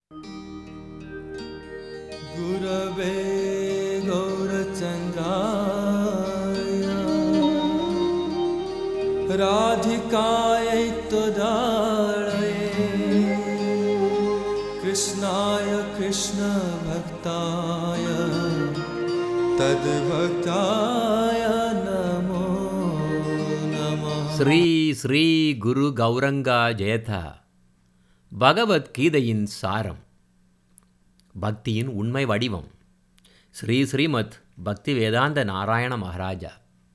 गुरवे गौरचन्द्राय राधिकायै त्वदाळये कृष्णाय कृष्णभक्ताय तद्भक्ताय नमो नमः ஸ்ரீ ஸ்ரீ குரு கௌரங்கா ஜெயதா பகவத்கீதையின் சாரம் பக்தியின் உண்மை வடிவம் ஸ்ரீ ஸ்ரீமத் பக்தி வேதாந்த நாராயண மகாராஜா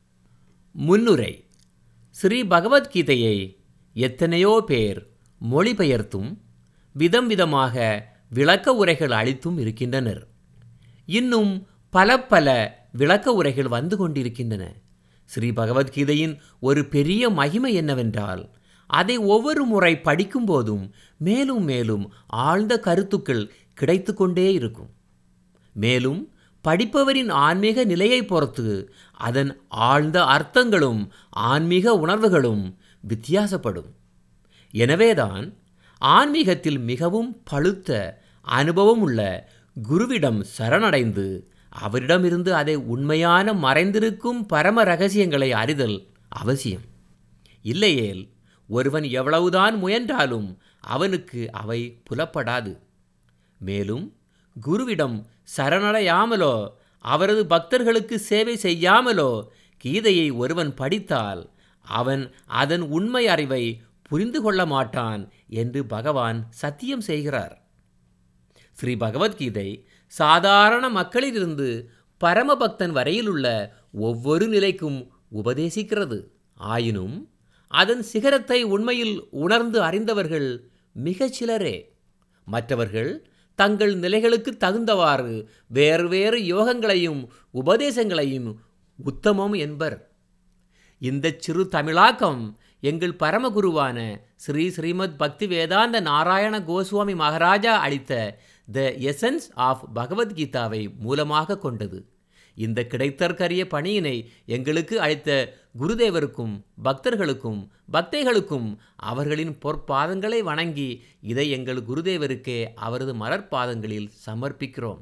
முன்னுரை ஸ்ரீ பகவத்கீதையை எத்தனையோ பேர் மொழிபெயர்த்தும் விதம் விதமாக விளக்க உரைகள் அளித்தும் இருக்கின்றனர் இன்னும் பல பல விளக்க உரைகள் வந்து கொண்டிருக்கின்றன ஸ்ரீ பகவத்கீதையின் ஒரு பெரிய மகிமை என்னவென்றால் அதை ஒவ்வொரு முறை படிக்கும்போதும் மேலும் மேலும் ஆழ்ந்த கருத்துக்கள் கிடைத்து கொண்டே இருக்கும் மேலும் படிப்பவரின் ஆன்மீக நிலையை பொறுத்து அதன் ஆழ்ந்த அர்த்தங்களும் ஆன்மீக உணர்வுகளும் வித்தியாசப்படும் எனவேதான் ஆன்மீகத்தில் மிகவும் பழுத்த அனுபவம் உள்ள குருவிடம் சரணடைந்து அவரிடமிருந்து அதை உண்மையான மறைந்திருக்கும் பரம ரகசியங்களை அறிதல் அவசியம் இல்லையேல் ஒருவன் எவ்வளவுதான் முயன்றாலும் அவனுக்கு அவை புலப்படாது மேலும் குருவிடம் சரணடையாமலோ அவரது பக்தர்களுக்கு சேவை செய்யாமலோ கீதையை ஒருவன் படித்தால் அவன் அதன் உண்மை அறிவை புரிந்து கொள்ள மாட்டான் என்று பகவான் சத்தியம் செய்கிறார் ஸ்ரீ பகவத்கீதை சாதாரண மக்களிலிருந்து பரமபக்தன் வரையிலுள்ள ஒவ்வொரு நிலைக்கும் உபதேசிக்கிறது ஆயினும் அதன் சிகரத்தை உண்மையில் உணர்ந்து அறிந்தவர்கள் மிகச் சிலரே மற்றவர்கள் தங்கள் நிலைகளுக்கு தகுந்தவாறு வேறு வேறு யோகங்களையும் உபதேசங்களையும் உத்தமம் என்பர் இந்த சிறு தமிழாக்கம் எங்கள் பரமகுருவான ஸ்ரீ ஸ்ரீமத் பக்தி வேதாந்த நாராயண கோஸ்வாமி மகாராஜா அளித்த த எசன்ஸ் ஆஃப் பகவத்கீதாவை மூலமாக கொண்டது இந்த கிடைத்தற்கரிய பணியினை எங்களுக்கு அளித்த குருதேவருக்கும் பக்தர்களுக்கும் பக்தைகளுக்கும் அவர்களின் பொற்பாதங்களை வணங்கி இதை எங்கள் குருதேவருக்கே அவரது மலர்பாதங்களில் சமர்ப்பிக்கிறோம்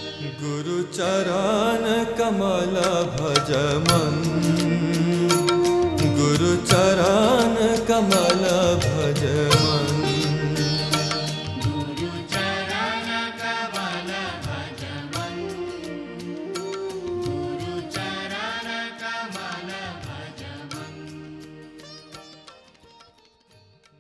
गुरुचरण कमल भज मन गुरुचरण कमल भज मन